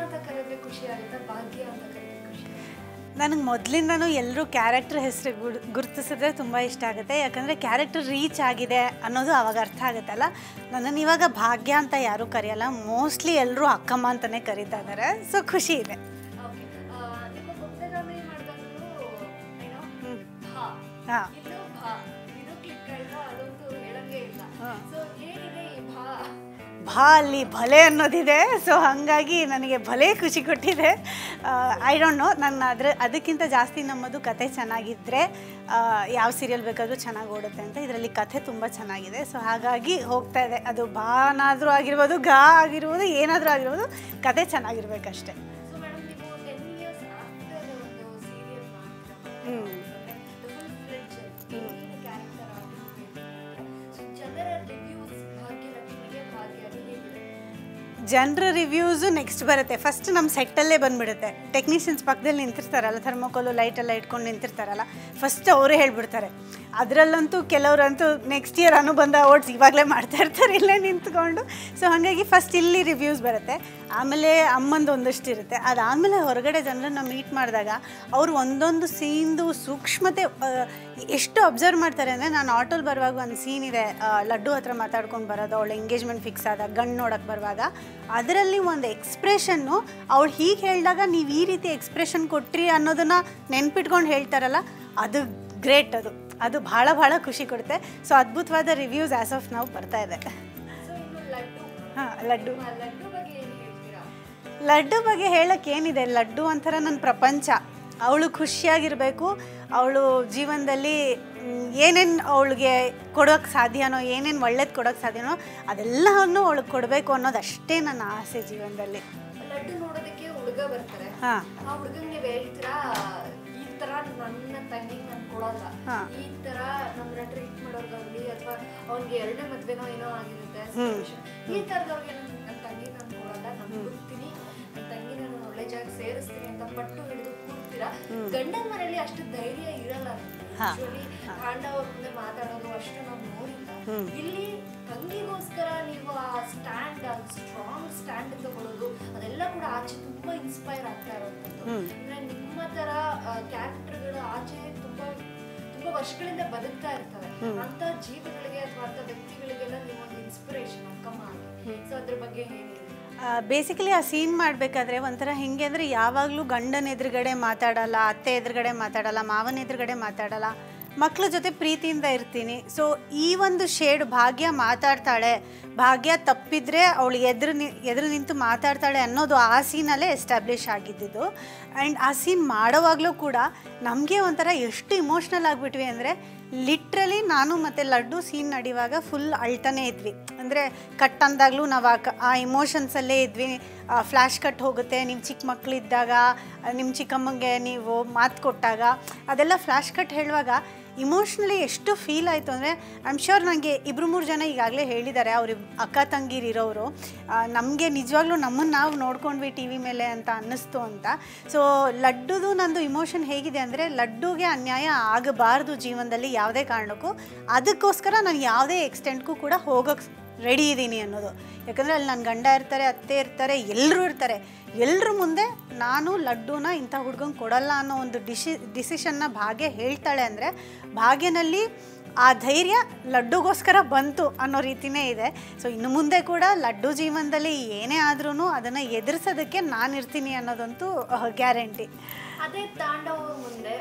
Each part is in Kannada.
ಅಂತ ಕರೆದ್ರೆ ಖುಷಿ ಆಗುತ್ತಾ ಭಾಗ್ಯ ಅಂತ ಕರೆದ್ರೆ ಖುಷಿ ನನಗೆ ಮೊದಲಿಂದನೂ ಎಲ್ಲರೂ ಕ್ಯಾರೆಕ್ಟರ್ ಹೆಸರು ಗುರುತಿಸಿದ್ರೆ ತುಂಬ ಇಷ್ಟ ಆಗುತ್ತೆ ಯಾಕಂದರೆ ಕ್ಯಾರೆಕ್ಟರ್ ರೀಚ್ ಆಗಿದೆ ಅನ್ನೋದು ಅವಾಗ ಅರ್ಥ ಆಗುತ್ತಲ್ಲ ನನ್ನನ್ನು ಇವಾಗ ಭಾಗ್ಯ ಅಂತ ಯಾರೂ ಕರೆಯಲ್ಲ ಮೋಸ್ಟ್ಲಿ ಎಲ್ಲರೂ ಅಕ್ಕಮ್ಮ ಅಂತಲೇ ಕರೀತಾ ಇದ್ದಾರೆ ಸೊ ಖುಷಿ ಇದೆ ಓಕೆ ನಿಮ್ಮ ಗುಪ್ತಗಾಮಿನಿ ಮಾಡಿದಾಗಲೂ ಏನೋ ಭಾ ಹಾಂ ಇಲ್ಲೂ ಭಾ ಇದು ಕ್ಲಿಕ್ ಆಯ್ತಾ ಅದಂತೂ ಹೇಳಂಗೇ ಇಲ್ಲ ಸೊ ಏನಿದೆ ಈ ಭಾ ಭಾ ಅಲ್ಲಿ ಭಲೆ ಅನ್ನೋದಿದೆ ಸೊ ಹಾಗಾಗಿ ನನಗೆ ಭಲೆ ಖುಷಿ ಕೊಟ್ಟಿದೆ ಐ ಡೋಂಟ್ ನೋ ನನ್ನ ಅದ್ರ ಅದಕ್ಕಿಂತ ಜಾಸ್ತಿ ನಮ್ಮದು ಕತೆ ಚೆನ್ನಾಗಿದ್ದರೆ ಯಾವ ಸೀರಿಯಲ್ ಬೇಕಾದರೂ ಚೆನ್ನಾಗಿ ಓಡುತ್ತೆ ಅಂತ ಇದರಲ್ಲಿ ಕಥೆ ತುಂಬ ಚೆನ್ನಾಗಿದೆ ಸೊ ಹಾಗಾಗಿ ಹೋಗ್ತಾ ಇದೆ ಅದು ಬಾನಾದರೂ ಆಗಿರ್ಬೋದು ಗಾ ಆಗಿರ್ಬೋದು ಏನಾದರೂ ಆಗಿರ್ಬೋದು ಕತೆ ಚೆನ್ನಾಗಿರ್ಬೇಕಷ್ಟೆ ಸೊ ಮೇಡಮ್ ನೀವು ಟೆನ್ ಇಯರ್ಸ್ ಆಫ್ಟರ್ ಒಂದು ಸೀರಿಯಲ್ ಮಾಡ್ತೀರಾ ಹ್ಞೂ ಫುಲ್ ಫ್ಲೆಡ್ಜ್ ಕ್ಯಾರೆಕ್ಟರ್ ಆಗಿ ಸೊ ಜನರ ರಿವ್ಯೂಸ್ ಭಾಗ್ಯಲಕ್ಷ್ಮಿಗೆ ಭಾಗ್ಯ ಅದು ಹೇಗಿದೆ ಜನರ ರಿವ್ಯೂಸು ನೆಕ್ಸ್ಟ್ ಬರುತ್ತೆ ಫಸ್ಟ್ ನಮ್ಮ ಸೆಟ್ಟಲ್ಲೇ ಬಂದುಬಿಡುತ್ತೆ ಟೆಕ್ನಿಷಿಯನ್ಸ್ ಪಕ್ಕದಲ್ಲಿ ನಿಂತಿರ್ತಾರಲ್ಲ ಥರ್ಮೋಕೋಲು ಲೈಟೆಲ್ಲ ಇಟ್ಕೊಂಡು ನಿಂತಿರ್ತಾರಲ್ಲ ಫಸ್ಟ್ ಅವರೇ ಹೇಳ್ಬಿಡ್ತಾರೆ ಅದರಲ್ಲಂತೂ ಕೆಲವರಂತೂ ನೆಕ್ಸ್ಟ್ ಇಯರ್ ಅನುಬಂಧ ಅವಾರ್ಡ್ಸ್ ಇವಾಗಲೇ ಮಾಡ್ತಾ ಇರ್ತಾರೆ ಇಲ್ಲೇ ನಿಂತ್ಕೊಂಡು ಸೊ ಹಾಗಾಗಿ ಫಸ್ಟ್ ಇಲ್ಲಿ ರಿವ್ಯೂಸ್ ಬರುತ್ತೆ ಆಮೇಲೆ ಅಮ್ಮಂದು ಒಂದಷ್ಟು ಇರುತ್ತೆ ಅದಾದಮೇಲೆ ಹೊರಗಡೆ ಜನರನ್ನ ಮೀಟ್ ಮಾಡಿದಾಗ ಅವರು ಒಂದೊಂದು ಸೀನ್ದು ಸೂಕ್ಷ್ಮತೆ ಆ, ಎಷ್ಟು ಅಬ್ಸರ್ವ್ ಮಾಡ್ತಾರೆ ಅಂದರೆ ನಾನು ಆಟೋಲ್ಲಿ ಬರುವಾಗ ಒಂದು ಸೀನ್ ಇದೆ ಆ, ಲಡ್ಡು ಹತ್ರ ಮಾತಾಡ್ಕೊಂಡು ಬರೋದು ಅವಳು ಎಂಗೇಜ್ಮೆಂಟ್ ಫಿಕ್ಸ್ ಆದ ಗಂಡು ನೋಡೋಕ್ಕೆ ಬರುವಾಗ ಅದರಲ್ಲಿ ಒಂದು ಎಕ್ಸ್ಪ್ರೆಷನ್ನು ಅವಳು ಹೀಗೆ ಹೇಳಿದಾಗ ನೀವು ಈ ರೀತಿ ಎಕ್ಸ್ಪ್ರೆಷನ್ ಕೊಟ್ರಿ ಅನ್ನೋದನ್ನು ನೆನ್ಪಿಟ್ಕೊಂಡು ಹೇಳ್ತಾರಲ್ಲ ಅದು ಗ್ರೇಟ್ ಅದು ಅದು ಭಾಳ ಭಾಳ ಖುಷಿ ಕೊಡುತ್ತೆ ಸೊ ಅದ್ಭುತವಾದ ರಿವ್ಯೂಸ್ ಆ್ಯಸ್ ಆಫ್ ನಾವು ಬರ್ತಾ ಇದೆ ಸೊ ಇನ್ನು ಲಡ್ಡು ಹಾಂ ಲಡ್ಡು ಆ ಲಡ್ಡು ಬಗ್ಗೆ ಏನು ಹೇಳ್ತೀರಾ ಲಡ್ಡು ಬಗ್ಗೆ ಹೇಳಕ್ಕೆ ಏನಿದೆ ಲಡ್ಡು ಒಂಥರ ನನ್ನ ಪ್ರಪಂಚ ಅವಳು ಖುಷಿಯಾಗಿರಬೇಕು ಅವಳು ಜೀವನದಲ್ಲಿ ಏನೇನು ಅವಳಿಗೆ ಕೊಡೋಕ್ಕೆ ಸಾಧ್ಯನೋ ಏನೇನು ಒಳ್ಳೇದು ಕೊಡೋಕ್ಕೆ ಸಾಧ್ಯನೋ ಅದೆಲ್ಲವನ್ನು ಅವಳಿಗೆ ಕೊಡಬೇಕು ಅನ್ನೋದಷ್ಟೇ ನನ್ನ ಆಸೆ ಜೀವನದಲ್ಲಿ ಲಡ್ಡು ನೋಡೋದಕ್ಕೆ ಹುಡುಗ ಬರ್ತಾರೆ ಹಾಂ ಆ ಹುಡುಗಂಗೆ ನೀವು ಹೇಳ್ತೀರಾ ಈ ತರ ನನ್ನ ತಂಗಿಗೆ ನಾನು ಕೊಡಲ್ಲ ಹಾ. ಈ ತರ ನಮ್ಮನ್ನ ಟ್ರೀಟ್ ಮಾಡೋದಾಗ್ಲಿ ಅಥವಾ ಅವ್ನಿಗೆ ಎರಡನೇ ಮದ್ವೆನೋ ಏನೋ ಆಗಿರುತ್ತೆ ಹ್ಮ್. situation. ಈ ತರದವ್ರಿಗೆ ನನ್ನ ತಂಗಿ ನಾನು ಕೊಡಲ್ಲ ನಾನು ಹುಡುಕ್ತೀನಿ ನನ್ನ ತಂಗಿ ನಾನು ಒಳ್ಳೆ ಜಾಗ ಸೇರಿಸ್ತೀನಿ ಅಂತ ಪಟ್ಟು ಹಿಡಿದು ಕೂಡ್ತೀರಾ ಗಂಡನ ಮನೆಯಲ್ಲಿ ಅಷ್ಟು ಧೈರ್ಯ ಇರಲ್ಲ ಹಾ. ಯೂಶುವಲಿ ತಾಂಡವ್ರ ಮುಂದೆ ಮಾತಾಡೋದು ಅಷ್ಟು ನಾವು ನೋಡಿಲ್ಲ ಇಲ್ಲಿ ತಂಗಿಗೋಸ್ಕರ ನೀವು ಆ ಸ್ಟ್ಯಾಂಡ್ ಆ ಸ್ಟ್ರಾಂಗ್ ಸ್ಟ್ಯಾಂಡ್ ತಗೊಳ್ಳೋದು ಅದೆಲ್ಲ ಕೂಡ ಆಚೆ ತುಂಬಾ ಇನ್ಸ್ಪೈರ್ ಆಗ್ತಾ ಇರುವಂಥದ್ದು ಅಂದ್ರೆ ನಿಮ್ಮ ತರ ಕ್ಯಾರೆಕ್ಟರ್ಗಳು ಆಚೆ ತುಂಬಾ ತುಂಬಾ ವರ್ಷಗಳಿಂದ ಬದುಕ್ತಾ ಇರ್ತವೆ ಅಂತ ಜೀವಗಳಿಗೆ ಅಥವಾ ಅಂತ ವ್ಯಕ್ತಿಗಳಿಗೆಲ್ಲ ನೀವು ಒಂದು ಇನ್ಸ್ಪಿರೇಷನ್ ಅಕ್ಕಮ್ಮ ಆಗಿ ಸೊ ಅದ್ರ ಬಗ್ಗೆ ಹೇಳಿ ಬೇಸಿಕಲಿ ಆ ಸೀನ್ ಮಾಡಬೇಕಾದ್ರೆ ಒಂಥರ ಹೆಂಗೆ ಅಂದರೆ ಯಾವಾಗಲೂ ಗಂಡನ ಎದುರುಗಡೆ ಮಾತಾಡಲ್ಲ ಅತ್ತೆ ಎದುರುಗಡೆ ಮಾತಾಡಲ್ಲ ಮಾವನ ಎದುರುಗಡೆ ಮಾತಾಡಲ್ಲ ಮಕ್ಳ ಜೊತೆ ಪ್ರೀತಿಯಿಂದ ಇರ್ತೀನಿ ಸೊ ಈ ಒಂದು ಶೇಡ್ ಭಾಗ್ಯ ಮಾತಾಡ್ತಾಳೆ ಭಾಗ್ಯ ತಪ್ಪಿದ್ರೆ ಅವಳು ಎದುರು ನಿ ಎದುರು ನಿಂತು ಮಾತಾಡ್ತಾಳೆ ಅನ್ನೋದು ಆ ಸೀನಲ್ಲೇ ಎಸ್ಟಾಬ್ಲಿಷ್ ಆಗಿದ್ದಿದ್ದು ಆ್ಯಂಡ್ ಆ ಸೀನ್ ಮಾಡೋವಾಗಲೂ ಕೂಡ ನಮಗೆ ಒಂಥರ ಎಷ್ಟು ಇಮೋಷ್ನಲ್ ಆಗಿಬಿಟ್ವಿ ಅಂದರೆ ಲಿಟ್ರಲಿ ನಾನು ಮತ್ತು ಲಡ್ಡು ಸೀನ್ ನಡೆಯುವಾಗ ಫುಲ್ ಅಳ್ತಾನೆ ಇದ್ವಿ ಅಂದರೆ ಕಟ್ ಅಂದಾಗಲೂ ನಾವು ಆ ಕ ಆ ಇಮೋಷನ್ಸಲ್ಲೇ ಇದ್ವಿ ಫ್ಲ್ಯಾಶ್ ಕಟ್ ಹೋಗುತ್ತೆ ನಿಮ್ಮ ಚಿಕ್ಕ ಮಕ್ಕಳಿದ್ದಾಗ ನಿಮ್ಮ ಚಿಕ್ಕಮ್ಮಂಗೆ ನೀವು ಮಾತು ಕೊಟ್ಟಾಗ ಅದೆಲ್ಲ ಫ್ಲ್ಯಾಶ್ ಕಟ್ ಹೇಳುವಾಗ ಇಮೋಷ್ನಲಿ ಎಷ್ಟು ಫೀಲ್ ಆಯಿತು ಅಂದರೆ ಐ ಆಮ್ ಶ್ಯೂರ್ ನನಗೆ ಇಬ್ಬರು ಮೂರು ಜನ ಈಗಾಗಲೇ ಹೇಳಿದ್ದಾರೆ ಅವ್ರ ಅಕ್ಕ ತಂಗಿರಿರೋರು ನಮಗೆ ನಿಜವಾಗ್ಲೂ ನಮ್ಮನ್ನು ನಾವು ನೋಡ್ಕೊಂಡ್ವಿ ಟಿ ವಿ ಮೇಲೆ ಅಂತ ಅನ್ನಿಸ್ತು ಅಂತ ಸೊ ಲಡ್ಡುದು ನಂದು ಇಮೋಷನ್ ಹೇಗಿದೆ ಅಂದರೆ ಲಡ್ಡುಗೆ ಅನ್ಯಾಯ ಆಗಬಾರ್ದು ಜೀವನದಲ್ಲಿ ಯಾವುದೇ ಕಾರಣಕ್ಕೂ ಅದಕ್ಕೋಸ್ಕರ ನಾನು ಯಾವುದೇ ಎಕ್ಸ್ಟೆಂಟ್ಗೂ ಕೂಡ ಹೋಗೋಕ್ಕೆ ರೆಡಿ ಇದ್ದೀನಿ ಅನ್ನೋದು ಯಾಕಂದರೆ ಅಲ್ಲಿ ನನ್ನ ಗಂಡ ಇರ್ತಾರೆ ಅತ್ತೆ ಇರ್ತಾರೆ ಎಲ್ಲರೂ ಇರ್ತಾರೆ ಎಲ್ಲರ ಮುಂದೆ ನಾನು ಲಡ್ಡುನ ಇಂಥ ಹುಡ್ಗಂಗೆ ಕೊಡಲ್ಲ ಅನ್ನೋ ಒಂದು ಡಿಶಿ ಡಿಸಿಷನ್ನ ಭಾಗ್ಯ ಹೇಳ್ತಾಳೆ ಅಂದರೆ ಭಾಗ್ಯನಲ್ಲಿ ಆ ಧೈರ್ಯ ಲಡ್ಡುಗೋಸ್ಕರ ಬಂತು ಅನ್ನೋ ರೀತಿನೇ ಇದೆ ಸೊ ಇನ್ನು ಮುಂದೆ ಕೂಡ ಲಡ್ಡು ಜೀವನದಲ್ಲಿ ಏನೇ ಆದ್ರೂ ಅದನ್ನು ಎದುರಿಸೋದಕ್ಕೆ ನಾನು ಇರ್ತೀನಿ ಅನ್ನೋದಂತೂ ಗ್ಯಾರಂಟಿ ಅದೇ ತಾಂಡವ್ರ ಮುಂದೆ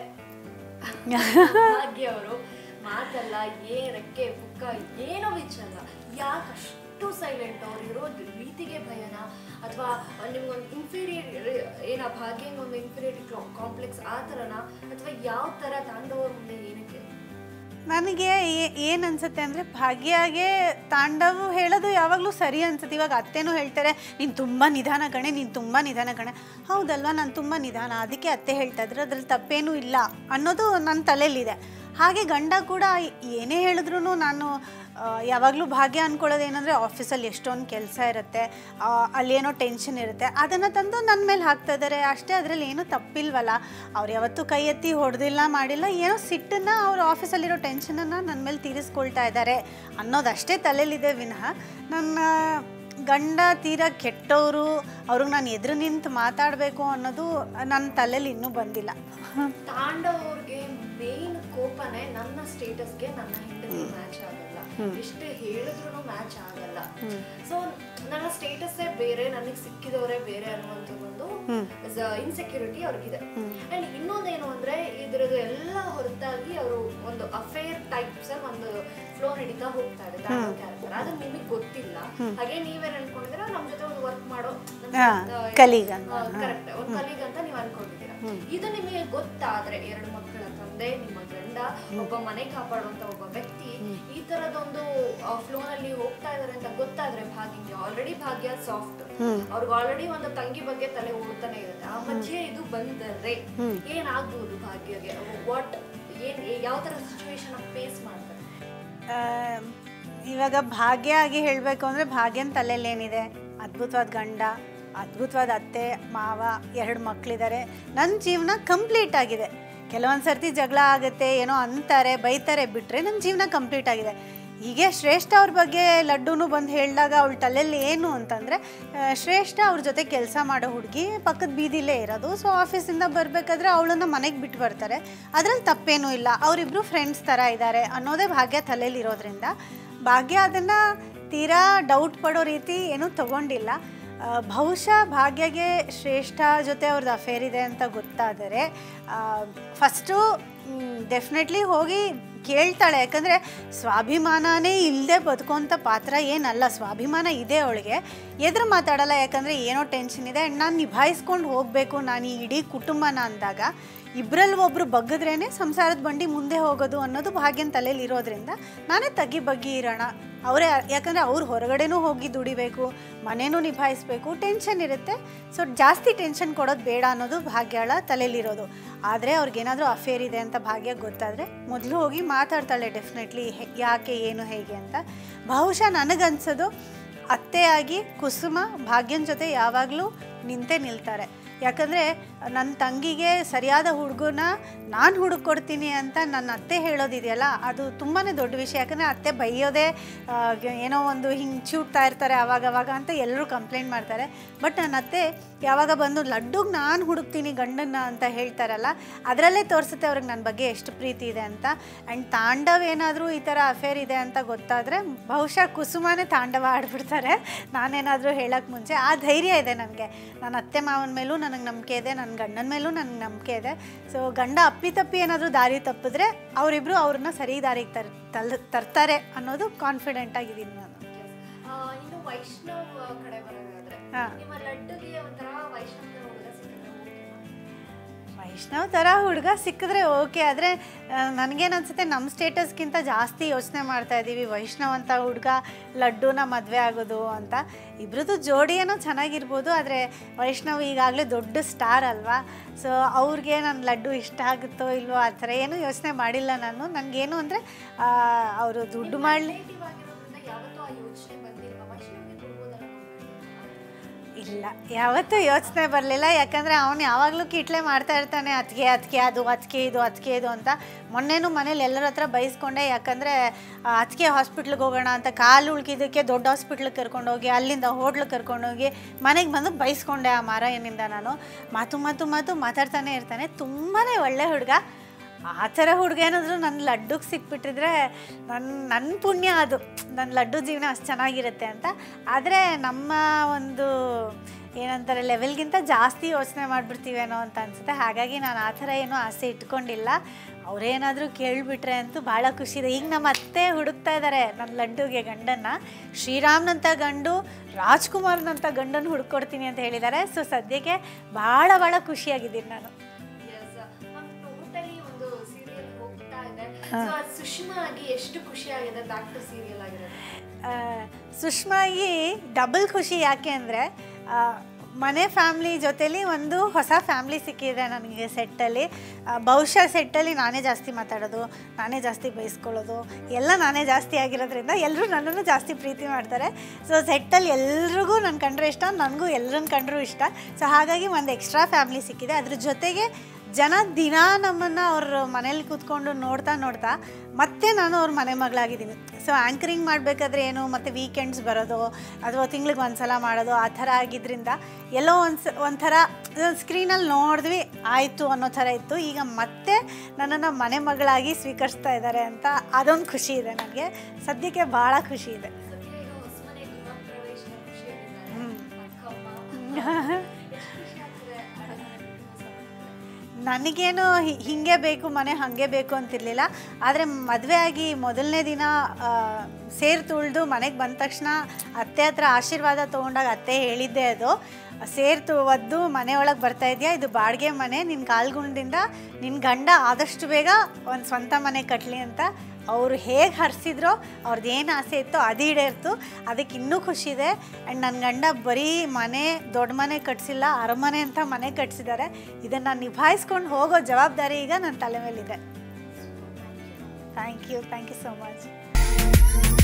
ಭಾಗ್ಯ ಅವರು ಮಾತಲ್ಲ ಏ ರೆಕ್ಕೆ ಬುಕ್ಕ ಏನೋ ವಿಚಾರ ಯಾಕೆ ಅಷ್ಟು ಸೈಲೆಂಟ್ ಅವ್ರು ಇರೋ ರೀತಿಗೆ ಭಯನ ಅಥವಾ ನಿಮ್ಗೊಂದು ಇನ್ಫೀರಿಯರ್ ಏನ ಭಾಗ್ಯಂಗೆ ಒಂದು ಇನ್ಫೀರಿಯರಿಟಿ ಕಾಂಪ್ಲೆಕ್ಸ್ ಆ ಥರನ ಅಥವಾ ಯಾವ ಥರ ತಾಂಡವ್ರ ಮುಂದೆ ಏನಕ್ಕೆ ನನಗೆ ಏನು ಅನ್ಸುತ್ತೆ ಅಂದರೆ ಭಾಗ್ಯಾಗೆ ತಾಂಡವು ಹೇಳೋದು ಯಾವಾಗಲೂ ಸರಿ ಅನ್ಸುತ್ತೆ ಇವಾಗ ಅತ್ತೆನೂ ಹೇಳ್ತಾರೆ ನೀನು ತುಂಬ ನಿಧಾನ ಕಣೆ ನೀನು ತುಂಬ ನಿಧಾನ ಕಣೆ ಹೌದಲ್ವಾ ನಾನು ತುಂಬ ನಿಧಾನ ಅದಕ್ಕೆ ಅತ್ತೆ ಹೇಳ್ತಾ ಇದ್ರು ಅದ್ರಲ್ಲಿ ತಪ್ಪೇನೂ ಇಲ್ಲ ಅನ್ನೋದು ನನ್ನ ತಲೆಯಲ್ಲಿದೆ ಹಾಗೆ ಗಂಡ ಕೂಡ ಏನೇ ಹೇಳಿದ್ರು ನಾನು ಯಾವಾಗಲೂ ಭಾಗ್ಯ ಅಂದ್ಕೊಳ್ಳೋದು ಏನಂದರೆ ಆಫೀಸಲ್ಲಿ ಎಷ್ಟೊಂದು ಕೆಲಸ ಇರುತ್ತೆ ಆ, ಅಲ್ಲೇನೋ ಟೆನ್ಷನ್ ಇರುತ್ತೆ ಅದನ್ನು ತಂದು ನನ್ನ ಮೇಲೆ ಹಾಕ್ತಾ ಇದ್ದಾರೆ ಅಷ್ಟೇ ಅದರಲ್ಲಿ ಏನೂ ತಪ್ಪಿಲ್ವಲ್ಲ ಅವ್ರು ಯಾವತ್ತೂ ಕೈ ಎತ್ತಿ ಹೊಡೆದಿಲ್ಲ ಮಾಡಿಲ್ಲ ಏನೋ ಸಿಟ್ಟನ್ನು ಅವ್ರ ಆಫೀಸಲ್ಲಿರೋ ಟೆನ್ಷನನ್ನು ನನ್ನ ಮೇಲೆ ತೀರಿಸ್ಕೊಳ್ತಾ ಇದ್ದಾರೆ ಅನ್ನೋದಷ್ಟೇ ತಲೆಯಲ್ಲಿದೆ ವಿನಃ ನನ್ನ ಗಂಡ ತೀರಾ ಕೆಟ್ಟವರು ಅವ್ರಿಗೆ ನಾನು ಎದುರು ನಿಂತು ಮಾತಾಡಬೇಕು ಅನ್ನೋದು ನನ್ನ ತಲೆಯಲ್ಲಿ ಇನ್ನೂ ಬಂದಿಲ್ಲ ತಾಂಡವ್ ಅವ್ರಿಗೆ ಮೇನ್ ಕೋಪನೇ ನನ್ನ ಸ್ಟೇಟಸ್ಗೆ ನನ್ನ ಹೆಂಡತಿ ಮ್ಯಾಚ್ ಆಗಲ್ಲ ಎಷ್ಟೇ ಹೇಳಿದ್ರು ಮ್ಯಾಚ್ ಆಗಲ್ಲ ಸೊ ನನ್ನ ಸ್ಟೇಟಸ್ಸೇ ಬೇರೆ ನನಗೆ ಸಿಕ್ಕಿದವರೇ ಬೇರೆ ಅನ್ನುವಂಥ ಒಂದು ಇನ್ಸೆಕ್ಯೂರಿಟಿ ಅವ್ರಿಗಿದೆ ಅಂಡ್ ಇನ್ನೊಂದೇನು ಅಂದ್ರೆ ಇದ್ರದ್ದು ಎಲ್ಲ ಹೊರತಾಗಿ ಅವರು ಒಂದು ಅಫೇರ್ ಟೈಪ್ಸ್ ಒಂದು ಫ್ಲೋ ನಡೀತಾ ಹೋಗ್ತಾ ಇದೆ ಕ್ಯಾರೆಕ್ಟರ್ ಅದು ನಿಮಗೆ ಗೊತ್ತಿಲ್ಲ ಹಾಗೆ ನೀವೇನ್ ಅನ್ಕೊಂಡಿದ್ದೀರಾ ನಮ್ ಜೊತೆ ಒಂದು ವರ್ಕ್ ಮಾಡೋ ಹಾ, colleague ಅಂತ. ಕರೆಕ್ಟ್ ಒಂದು ಕಲೀಗ್ ಅಂತ ನೀವು ಅನ್ಕೊಂಡಿದ್ದೀರಾ ಇದು ನಿಮಗೆ ಗೊತ್ತಾದ್ರೆ ಎರಡು ಮಕ್ಕಳ ತಂದೆ ನಿಮ್ಮ ಗಂಡ ಒಬ್ಬ ಮನೆ ಕಾಪಾಡುವಂತ ಒಬ್ಬ ವ್ಯಕ್ತಿ ಈ ತರದೊಂದು ಫ್ಲೋ ನಲ್ಲಿ ಹೋಗ್ತಾ ಇದಾರೆ ಅಂತ ಗೊತ್ತಾದ್ರೆ ಭಾಗ್ಯಗೆ ಆಲ್ರೆಡಿ ಭಾಗ್ಯ ಸಾಫ್ಟ್ ಅವ್ರಿಗೆ ಆಲ್ರೆಡಿ ಒಂದು ತಂಗಿ ಬಗ್ಗೆ ತಲೆ ಓಡ್ತಾನೆ ಇರುತ್ತೆ ಆ ಮಧ್ಯೆ ಇದು ಬಂದರೆ ಏನಾಗ್ಬೋದು ಭಾಗ್ಯಗೆ ವಾಟ್ ಏನ್ ಯಾವ ತರ ಸಿಚುವೇಶನ್ ಫೇಸ್ ಮಾಡ್ತಾರೆ ಆ, ಇವಾಗ ಭಾಗ್ಯ ಆಗಿ ಹೇಳಬೇಕು ಅಂದರೆ ಭಾಗ್ಯನ ತಲೆಯಲ್ಲಿ ಏನಿದೆ ಅದ್ಭುತವಾದ ಗಂಡ ಅದ್ಭುತವಾದ ಅತ್ತೆ ಮಾವ ಎರಡು ಮಕ್ಕಳಿದ್ದಾರೆ ನನ್ನ ಜೀವನ ಕಂಪ್ಲೀಟ್ ಆಗಿದೆ ಕೆಲವೊಂದು ಸರ್ತಿ ಜಗಳ ಆಗುತ್ತೆ ಏನೋ ಅಂತಾರೆ ಬೈತಾರೆ ಬಿಟ್ಟರೆ ನನ್ನ ಜೀವನ ಕಂಪ್ಲೀಟ್ ಆಗಿದೆ ಹೀಗೆ ಶ್ರೇಷ್ಠ ಅವ್ರ ಬಗ್ಗೆ ಲಡ್ಡುನು ಬಂದು ಹೇಳಿದಾಗ ಅವಳ ತಲೆಯಲ್ಲಿ ಏನು ಅಂತಂದರೆ ಶ್ರೇಷ್ಠ ಅವ್ರ ಜೊತೆ ಕೆಲಸ ಮಾಡೋ ಹುಡುಗಿ ಪಕ್ಕದ ಬೀದಿಲೇ ಇರೋದು ಸೊ ಆಫೀಸಿಂದ ಬರಬೇಕಾದ್ರೆ ಅವಳನ್ನ ಮನೆಗೆ ಬಿಟ್ಟು ಬರ್ತಾರೆ ಅದರಲ್ಲಿ ತಪ್ಪೇನೂ ಇಲ್ಲ ಅವರಿಬ್ಬರು ಫ್ರೆಂಡ್ಸ್ ಥರ ಇದ್ದಾರೆ ಅನ್ನೋದೇ ಭಾಗ್ಯ ತಲೆಯಲ್ಲಿ ಇರೋದ್ರಿಂದ ಭಾಗ್ಯ ಅದನ್ನು ತೀರಾ ಡೌಟ್ ಪಡೋ ರೀತಿ ಏನೂ ತಗೊಂಡಿಲ್ಲ ಆ, ಬಹುಶಃ ಭಾಗ್ಯಗೆ ಶ್ರೇಷ್ಠ ಜೊತೆ ಅವ್ರದ್ದು ಅಫೇರ್ ಇದೆ ಅಂತ ಗೊತ್ತಾದರೆ ಫಸ್ಟು ಡೆಫಿನೆಟ್ಲಿ ಹೋಗಿ ಕೇಳ್ತಾಳೆ ಯಾಕಂದರೆ ಸ್ವಾಭಿಮಾನನೇ ಇಲ್ಲದೆ ಬದುಕೋಂಥ ಪಾತ್ರ ಏನಲ್ಲ ಸ್ವಾಭಿಮಾನ ಇದೆ ಅವಳಿಗೆ ಎದುರು ಮಾತಾಡಲ್ಲ ಯಾಕಂದರೆ ಏನೋ ಟೆನ್ಷನ್ ಇದೆ ಆ್ಯಂಡ್ ನಾನು ನಿಭಾಯಿಸ್ಕೊಂಡು ಹೋಗಬೇಕು ನಾನು ಈ ಇಡೀ ಕುಟುಂಬನ ಅಂದಾಗ ಇಬ್ಬರಲ್ಲಿ ಒಬ್ಬರು ಬಗ್ಗದ್ರೇ ಸಂಸಾರದ ಬಂಡಿ ಮುಂದೆ ಹೋಗೋದು ಅನ್ನೋದು ಭಾಗ್ಯನ ತಲೆಯಲ್ಲಿ ಇರೋದ್ರಿಂದ ನಾನೇ ತಗ್ಗಿ ಬಗ್ಗಿ ಇರೋಣ ಅವರೇ ಯಾಕಂದರೆ ಅವ್ರು ಹೊರಗಡೆನೂ ಹೋಗಿ ದುಡಿಬೇಕು ಮನೇನೂ ನಿಭಾಯಿಸ್ಬೇಕು ಟೆನ್ಷನ್ ಇರುತ್ತೆ ಸೊ ಜಾಸ್ತಿ ಟೆನ್ಷನ್ ಕೊಡೋದು ಬೇಡ ಅನ್ನೋದು ಭಾಗ್ಯಳ ತಲೆಯಲ್ಲಿರೋದು ಆದರೆ ಅವ್ರಿಗೇನಾದರೂ ಅಫೇರ್ ಇದೆ ಅಂತ ಭಾಗ್ಯ ಗೊತ್ತಾದರೆ ಮೊದಲು ಹೋಗಿ ಮಾತಾಡ್ತಾಳೆ ಡೆಫಿನೆಟ್ಲಿ ಯಾಕೆ ಏನು ಹೇಗೆ ಅಂತ ಬಹುಶಃ ನನಗನ್ಸೋದು ಅತ್ತೆಯಾಗಿ ಕುಸುಮ ಭಾಗ್ಯನ ಜೊತೆ ಯಾವಾಗಲೂ ನಿಂತೇ ನಿಲ್ತಾರೆ ಯಾಕಂದರೆ ನನ್ನ ತಂಗಿಗೆ ಸರಿಯಾದ ಹುಡುಗನ ನಾನು ಹುಡುಕೊಡ್ತೀನಿ ಅಂತ ನನ್ನ ಅತ್ತೆ ಹೇಳೋದಿದೆಯಲ್ಲ ಅದು ತುಂಬಾ ದೊಡ್ಡ ವಿಷಯ ಯಾಕಂದರೆ ಅತ್ತೆ ಬೈಯೋದೇ ಆ, ಏನೋ ಒಂದು ಹಿಂಗೆ ಚೂಟ್ತಾ ಇರ್ತಾರೆ ಆವಾಗವಾಗ ಅಂತ ಎಲ್ಲರೂ ಕಂಪ್ಲೇಂಟ್ ಮಾಡ್ತಾರೆ ಬಟ್ ನನ್ನ ಅತ್ತೆ ಯಾವಾಗ ಬಂದು ಲಡ್ಡುಗೆ ನಾನು ಹುಡುಕ್ತೀನಿ ಗಂಡನ್ನ ಅಂತ ಹೇಳ್ತಾರಲ್ಲ ಅದರಲ್ಲೇ ತೋರಿಸುತ್ತೆ ಅವ್ರಿಗೆ ನನ್ನ ಬಗ್ಗೆ ಎಷ್ಟು ಪ್ರೀತಿ ಇದೆ ಅಂತ ಆ್ಯಂಡ್ ತಾಂಡವ್ ಏನಾದರೂ ಈ ಥರ ಅಫೇರ್ ಇದೆ ಅಂತ ಗೊತ್ತಾದರೆ ಬಹುಶಃ ಕುಸುಮನೇ ತಾಂಡವ ಆಡ್ಬಿಡ್ತಾರೆ ನಾನೇನಾದರೂ ಹೇಳೋಕ್ಕೆ ಮುಂಚೆ ಆ ಧೈರ್ಯ ಇದೆ ನನಗೆ ನನ್ನ ಅತ್ತೆ ಮಾವನ ಮೇಲೂ ನನಗೆ ನಂಬಿಕೆ ಇದೆ ನನ್ನ ಗಂಡನ ಮೇಲೂ ನನಗೆ ನಂಬಿಕೆ ಇದೆ ಸೊ ಗಂಡ ಅಪ್ಪಿ ತಪ್ಪಿ ಏನಾದರೂ ದಾರಿ ತಪ್ಪಿದ್ರೆ ಅವರಿಬ್ಬರು ಅವ್ರನ್ನ ಸರಿ ದಾರಿಗೆ ತರ್ ತಲ್ ತರ್ತಾರೆ ಅನ್ನೋದು ಕಾನ್ಫಿಡೆಂಟ್ ಆಗಿದ್ದೀನಿ ನಾನು ಆ, ಇನ್ನು ವೈಷ್ಣವ್ ಕಡೆ ಬರೋದಾದ್ರೆ ಹಾ. ನಿಮ್ಮ ಲಡ್ಡುಗೆ ಒಂಥರ ವೈಷ್ಣವ್ ತರ ಹುಡುಗ ಸಿಕ್ಕಿದ್ರೆ ಓಕೆನಾ? ವೈಷ್ಣವ್ ಥರ ಹುಡುಗ ಸಿಕ್ಕಿದ್ರೆ ಓಕೆ ಆದರೆ ನನಗೇನು ಅನ್ಸುತ್ತೆ ನಮ್ಮ ಸ್ಟೇಟಸ್ಗಿಂತ ಜಾಸ್ತಿ ಯೋಚನೆ ಮಾಡ್ತಾ ಇದ್ದೀವಿ ವೈಷ್ಣವ್ ಅಂತ ಹುಡುಗ ಲಡ್ಡುನ ಮದುವೆ ಆಗೋದು ಅಂತ ಇಬ್ರದ್ದು ಜೋಡಿ ಏನೋ ಚೆನ್ನಾಗಿರ್ಬೋದು ಆದರೆ ವೈಷ್ಣವ್ ಈಗಾಗಲೇ ದೊಡ್ಡ ಸ್ಟಾರ್ ಅಲ್ವಾ ಸೊ ಅವ್ರಿಗೆ ನನ್ನ ಲಡ್ಡು ಇಷ್ಟ ಆಗುತ್ತೋ ಇಲ್ವೋ ಆ ಥರ ಏನೂ ಯೋಚನೆ ಮಾಡಿಲ್ಲ ನಾನು ನನಗೇನು ಅಂದರೆ ಅವರು ದುಡ್ಡು ಮಾಡಲಿ Relative ಆಗಿರೋದ್ರಿಂದ ಯಾವತ್ತೂ ಆ ಯೋಚನೆ ಬಂದಿಲ್ವಾ ವೈಷ್ಣವ್ಗೆ ಕೊಡ್ಬೋದಲ್ಲ ಇಲ್ಲ ಯಾವತ್ತೂ ಯೋಚನೆ ಬರಲಿಲ್ಲ ಯಾಕಂದರೆ ಅವನು ಯಾವಾಗಲೂ ಕಿಟ್ಲೆ ಮಾಡ್ತಾ ಇರ್ತಾನೆ ಅದಕ್ಕೆ ಅದಕ್ಕೆ ಅದು ಅದಕ್ಕೆ ಇದು ಅದಕ್ಕೆ ಇದು ಅಂತ ಮೊನ್ನೆನೂ ಮನೇಲಿ ಎಲ್ಲರ ಹತ್ರ ಬೈಸ್ಕೊಂಡೆ ಯಾಕಂದರೆ ಅದಕ್ಕೆ ಹಾಸ್ಪಿಟ್ಲಿಗೆ ಹೋಗೋಣ ಅಂತ ಕಾಲು ಉಳ್ಕಿದ್ದಕ್ಕೆ ದೊಡ್ಡ ಹಾಸ್ಪಿಟ್ಲಿಗೆ ಕರ್ಕೊಂಡೋಗಿ ಅಲ್ಲಿಂದ ಹೋಟ್ಲಿಗೆ ಕರ್ಕೊಂಡೋಗಿ ಮನೆಗೆ ಬಂದು ಬೈಸ್ಕೊಂಡೆ ಆ ಮಾರಾಯನಿಂದ ನಾನು ಮಾತು ಮಾತು ಮಾತು ಮಾತಾಡ್ತಾನೆ ಇರ್ತಾನೆ ತುಂಬಾ ಒಳ್ಳೆ ಹುಡುಗ ಆ ಥರ ಹುಡುಗ ಏನಾದರೂ ನನ್ನ ಲಡ್ಡುಗೆ ಸಿಕ್ಬಿಟ್ಟಿದ್ರೆ ನನ್ನ ನನ್ನ ಪುಣ್ಯ ಅದು ನನ್ನ ಲಡ್ಡು ಜೀವನ ಅಷ್ಟು ಚೆನ್ನಾಗಿರುತ್ತೆ ಅಂತ ಆದರೆ ನಮ್ಮ ಒಂದು ಏನಂತಾರೆ ಲೆವೆಲ್ಗಿಂತ ಜಾಸ್ತಿ ಯೋಚನೆ ಮಾಡಿಬಿಡ್ತೀವೇನೋ ಅಂತ ಅನಿಸುತ್ತೆ ಹಾಗಾಗಿ ನಾನು ಆ ಥರ ಏನೂ ಆಸೆ ಇಟ್ಕೊಂಡಿಲ್ಲ ಅವರೇನಾದರೂ ಕೇಳಿಬಿಟ್ರೆ ಅಂತೂ ಭಾಳ ಖುಷಿ ಇದೆ ಈಗ ನಮ್ಮ ಅತ್ತೆ ಹುಡುಕ್ತಾ ಇದ್ದಾರೆ ನನ್ನ ಲಡ್ಡುಗೆ ಗಂಡನ್ನ ಶ್ರೀರಾಮ್ನಂಥ ಗಂಡು ರಾಜ್ಕುಮಾರ್ನಂಥ ಗಂಡನ್ನು ಹುಡ್ಕೊಡ್ತೀನಿ ಅಂತ ಹೇಳಿದ್ದಾರೆ ಸೊ ಸದ್ಯಕ್ಕೆ ಭಾಳ ಭಾಳ ಖುಷಿಯಾಗಿದ್ದೀನಿ ನಾನು Yes, ಮ್ಯಾಮ್ ಟೋಟಲಿ ಒಂದು ಸೀರಿಯಲ್ ಹೋಗ್ತಾ ಇದೆ ಸೊ ಅದು ಸುಷ್ಮಾ ಆಗಿ ಎಷ್ಟು ಖುಷಿ ಆಗಿದೆ ಬ್ಯಾಕ್ ಟು ಸೀರಿಯಲ್ ಆಗಿರೋದು ಆ, ಸುಷ್ಮಾಗಿ ಡಬಲ್ ಖುಷಿ ಯಾಕೆ ಅಂದರೆ ಮನೆ ಫ್ಯಾಮ್ಲಿ ಜೊತೇಲಿ ಒಂದು ಹೊಸ ಫ್ಯಾಮ್ಲಿ ಸಿಕ್ಕಿದೆ ನನಗೆ ಸೆಟ್ಟಲ್ಲಿ ಆ, ಬಹುಶಃ ಸೆಟ್ಟಲ್ಲಿ ನಾನೇ ಜಾಸ್ತಿ ಮಾತಾಡೋದು ನಾನೇ ಜಾಸ್ತಿ ಬೈಸ್ಕೊಳ್ಳೋದು ಎಲ್ಲ ನಾನೇ ಜಾಸ್ತಿ ಆಗಿರೋದ್ರಿಂದ ಎಲ್ಲರೂ ನನ್ನನ್ನು ಜಾಸ್ತಿ ಪ್ರೀತಿ ಮಾಡ್ತಾರೆ ಸೊ ಸೆಟ್ಟಲ್ಲಿ ಎಲ್ರಿಗೂ ನನ್ನ ಕಂಡ್ರೆ ಇಷ್ಟ ನನಗೂ ಎಲ್ಲರನ್ನ ಕಂಡ್ರೂ ಇಷ್ಟ ಸೊ ಹಾಗಾಗಿ ಒಂದು ಎಕ್ಸ್ಟ್ರಾ ಫ್ಯಾಮ್ಲಿ ಸಿಕ್ಕಿದೆ ಅದ್ರ ಜೊತೆಗೆ ಜನ ದಿನ ನಮ್ಮನ್ನು ಅವ್ರ ಮನೇಲಿ ಕೂತ್ಕೊಂಡು ನೋಡ್ತಾ ನೋಡ್ತಾ ಮತ್ತೆ ನಾನು ಅವ್ರ ಮನೆ ಮಗಳಾಗಿದ್ದೀನಿ ಸೊ ಆ್ಯಂಕರಿಂಗ್ ಮಾಡಬೇಕಾದ್ರೆ ಏನು ಮತ್ತು ವೀಕೆಂಡ್ಸ್ ಬರೋದು ಅಥವಾ ತಿಂಗ್ಳಿಗೆ ಒಂದು ಸಲ ಮಾಡೋದು ಆ ಥರ ಆಗಿದ್ದರಿಂದ ಎಲ್ಲೋ ಒಂದು ಒಂಥರ ಸ್ಕ್ರೀನಲ್ಲಿ ನೋಡಿದ್ವಿ ಆಯಿತು ಅನ್ನೋ ಥರ ಇತ್ತು ಈಗ ಮತ್ತೆ ನನ್ನನ್ನು ಮನೆ ಮಗಳಾಗಿ ಸ್ವೀಕರಿಸ್ತಾ ಇದ್ದಾರೆ ಅಂತ ಅದೊಂದು ಖುಷಿ ಇದೆ ನನಗೆ ಸದ್ಯಕ್ಕೆ ಭಾಳ ಖುಷಿ ಇದೆ ಸದ್ಯ ಈಗ ಹೊಸಮನೆ ಗೃಹ ಪ್ರವೇಶದ ಖುಷಿಯಲ್ಲಿದ್ದಾರೆ ಅಕ್ಕಮ್ಮ ಎಷ್ಟು ಖುಷಿ ಆಗ್ತಿದೆ ಅಡುಗೆ ಹೊಸ ಮನೆ. ನನಗೇನು ಹಿ- ಹಿಂಗೆ ಬೇಕು ಮನೆ ಹಾಗೆ ಬೇಕು ಅಂತಿರಲಿಲ್ಲ ಆದರೆ ಮದುವೆ ಆಗಿ ಮೊದಲನೇ ದಿನ ಆ, ಸೇರು ತುಳಿದು ಮನೆಗೆ ಬಂದ ತಕ್ಷಣ ಅತ್ತೆ ಹತ್ರ ಆಶೀರ್ವಾದ ತೊಗೊಂಡಾಗ ಅತ್ತೆ ಹೇಳಿದ್ದೆ ಅದು ಸೇರು ತು ಒದ್ದು ಮನೆಯೊಳಗೆ ಬರ್ತಾ ಇದೆಯಾ ಇದು ಬಾಡಿಗೆ ಮನೆ ನಿನ್ನ ಕಾಲ್ಗುಣದಿಂದ ನಿನ್ನ ಗಂಡ ಆದಷ್ಟು ಬೇಗ ಒಂದು ಸ್ವಂತ ಮನೆ ಕಟ್ಟಲಿ ಅಂತ ಅವರು ಹೇಗೆ ಹರಿಸಿದ್ರೋ ಅವ್ರದ್ದು ಏನು ಆಸೆ ಇತ್ತೋ ಅದು ಈಡೇರ್ತು ಅದಕ್ಕೆ ಇನ್ನೂ ಖುಷಿ ಇದೆ ಆ್ಯಂಡ್ ನನ್ನ ಗಂಡ ಬರೀ ಮನೆ ದೊಡ್ಡ ಮನೆ ಕಟ್ಸಿಲ್ಲ ಅರಮನೆ ಅಂತ ಮನೆ ಕಟ್ಸಿದ್ದಾರೆ ಇದನ್ನು ನಿಭಾಯಿಸ್ಕೊಂಡು ಹೋಗೋ ಜವಾಬ್ದಾರಿ ಈಗ ನನ್ನ ತಲೆ ಮೇಲಿದೆ thank you thank you so much